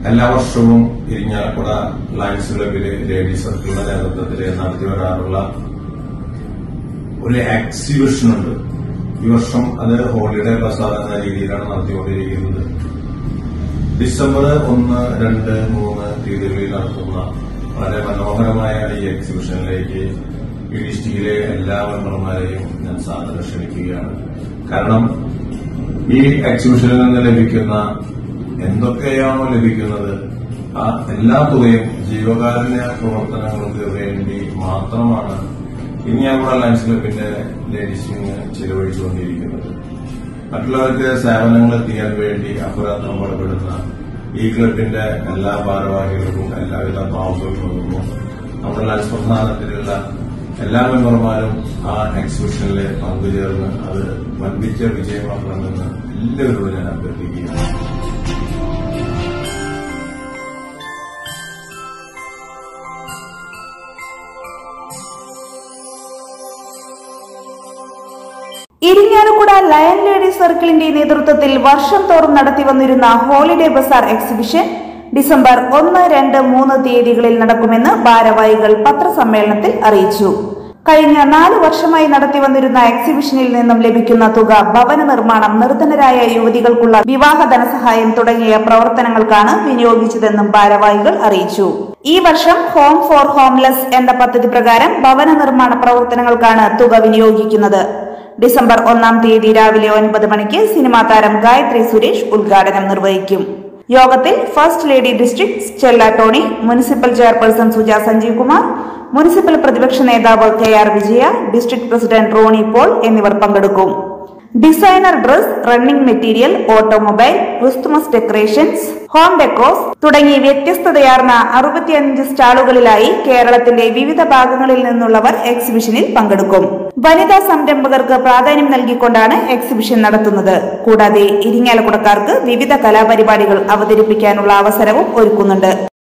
എല്ലാ വർഷവും Irinjalakuda lions ക്ലബില് ladies സർക്കിളിന്റെ നേതൃത്വത്തിൽ നടത്തി വരാറുള്ള ഒരു എക്സിബിഷൻ ഉണ്ട് ഈ വർഷം അത് ഹോളിഡേ ബസാർ എന്ന രീതിയിലാണ് നടത്തിക്കൊണ്ടിരിക്കുന്നത് ഡിസംബർ ഒന്ന് രണ്ട് മൂന്ന് തീയതികളിൽ നടത്തുന്ന വളരെ മനോഹരമായ ഈ എക്സിബിഷനിലേക്ക് ഈ ഡിസ്ട്രിക്റ്റിലെ എല്ലാ മെമ്പർമാരെയും ഞാൻ സാധനം ക്ഷണിക്കുകയാണ് കാരണം ഈ എക്സിബിഷനിൽ നിന്ന് ലഭിക്കുന്ന എന്തൊക്കെയാണോ ലഭിക്കുന്നത് ആ എല്ലാ തുകയും ജീവകാരുണ്യ പ്രവർത്തനങ്ങൾക്ക് വേണ്ടി മാത്രമാണ് ഇനി നമ്മുടെ ലയൺസ് ക്ലബിന്റെ ലേഡീസ് വിങ് ചെലവഴിച്ചുകൊണ്ടിരിക്കുന്നത് മറ്റുള്ളവർക്ക് സേവനങ്ങൾ എത്തിക്കാൻ വേണ്ടി അഹുരാത്രം ഇടപെടുന്ന ഈ ക്ലബിന്റെ എല്ലാ ഭാരവാഹികൾക്കും എല്ലാവിധ ഭാവുകൾക്കും നമ്മുടെ ലയൺസ് പ്രധാനത്തിലുള്ള എല്ലാ മെമ്പർമാരും ആ എക്സിബിഷനിൽ പങ്കുചേർന്ന് അത് വൻപിച്ച വിജയമാക്കണമെന്ന് എല്ലാവരോടും ഞാൻ അഭ്യർത്ഥിക്കുകയാണ് ഇരിങ്ങാലക്കുട ലയൺ ലേഡീസ് സർക്കിളിന്റെ നേതൃത്വത്തിൽ വർഷം തോറും നടത്തി വന്നിരുന്ന ഹോളിഡേ ബസാർ എക്സിബിഷൻ ഡിസംബർ ഒന്ന് രണ്ട് മൂന്ന് തീയതികളിൽ നടക്കുമെന്ന് ഭാരവാഹികൾ പത്രസമ്മേളനത്തിൽ അറിയിച്ചു കഴിഞ്ഞ നാല് വർഷമായി നടത്തി വന്നിരുന്ന എക്സിബിഷനിൽ നിന്നും ലഭിക്കുന്ന തുക ഭവന നിർമ്മാണം നിർധനരായ യുവതികൾക്കുള്ള വിവാഹ ധനസഹായം തുടങ്ങിയ പ്രവർത്തനങ്ങൾക്കാണ് വിനിയോഗിച്ചതെന്നും ഭാരവാഹികൾ അറിയിച്ചു ഈ വർഷം ഹോം ഫോർ ഹോംലെസ് എന്ന പദ്ധതി പ്രകാരം ഭവന നിർമ്മാണ പ്രവർത്തനങ്ങൾക്കാണ് തുക വിനിയോഗിക്കുന്നത് ഡിസംബർ ഒന്നാം തീയതി രാവിലെ ഒൻപത് മണിക്ക് സിനിമാ താരം ഗായത്രി സുരേഷ് ഉദ്ഘാടനം നിർവഹിക്കും യോഗത്തിൽ first lady district Stella Tony municipal chairperson Suja Sanjeev Kumar municipal പ്രതിപക്ഷ നേതാവ് K R Vijaya district president Ronnie Paul എന്നിവർ പങ്കെടുക്കും designer dress running material automobile Christmas decorations home decos തുടങ്ങി വ്യത്യസ്തതയാർന്ന അറുപത്തിയഞ്ച് സ്റ്റാളുകളിലായി കേരളത്തിന്റെ വിവിധ ഭാഗങ്ങളിൽ നിന്നുള്ളവർ എക്സിബിഷനിൽ പങ്കെടുക്കും വനിതാ സംരംഭകർക്ക് പ്രാധാന്യം നൽകിക്കൊണ്ടാണ് എക്സിബിഷൻ നടത്തുന്നത് കൂടാതെ ഇരിങ്ങാലക്കുടക്കാർക്ക് വിവിധ കലാപരിപാടികൾ അവതരിപ്പിക്കാനുള്ള അവസരവും ഒരുക്കുന്നുണ്ട്